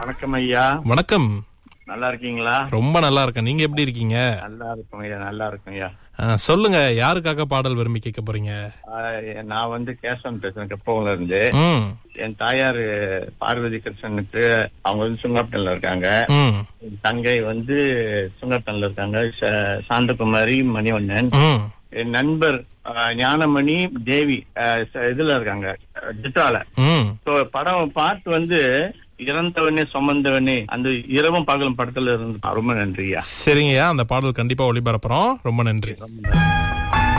வணக்கம் ஐயா வணக்கம் நல்லா இருக்கீங்களா ரொம்ப நல்லா இருக்கேன் நீங்க எப்படி இருக்கீங்க நல்லா இருக்கும் ஐயா நல்லா இருக்கும் ஐயா ஆ, சொல்லுங்க யாருக்காக பாடல் விரும்பி கேட்க போறீங்க ஆஹ் நான் வந்து கேசவன் பேசுறேன் கப்பவங்கள இருந்து ம் என் தாயார் பார்வதி கிருஷ்ணனுக்கு அவங்க வந்து சுங்கப்பட்டன்ல இருக்காங்க ம் என் தங்கை வந்து சுங்கப்பட்டன்ல இருக்காங்க ச- சாந்தகுமாரி மணிவண்ணன் ம் என் நண்பர் ஆஹ் ஞானமணி தேவி ஆஹ் ச- இதுல இருக்காங்க ஆஹ் சித்ரால ம் So, படம் பாட்டு வந்து இறந்தவனே சுமந்தவனே அந்த இரவும் பகலும் படத்துல இருந்து ரொம்ப நன்றியா சரிங்கய்யா அந்த பாடல் கண்டிப்பா ஒளிபரப்புறோம் ரொம்ப நன்றி ரொம்ப நன்றி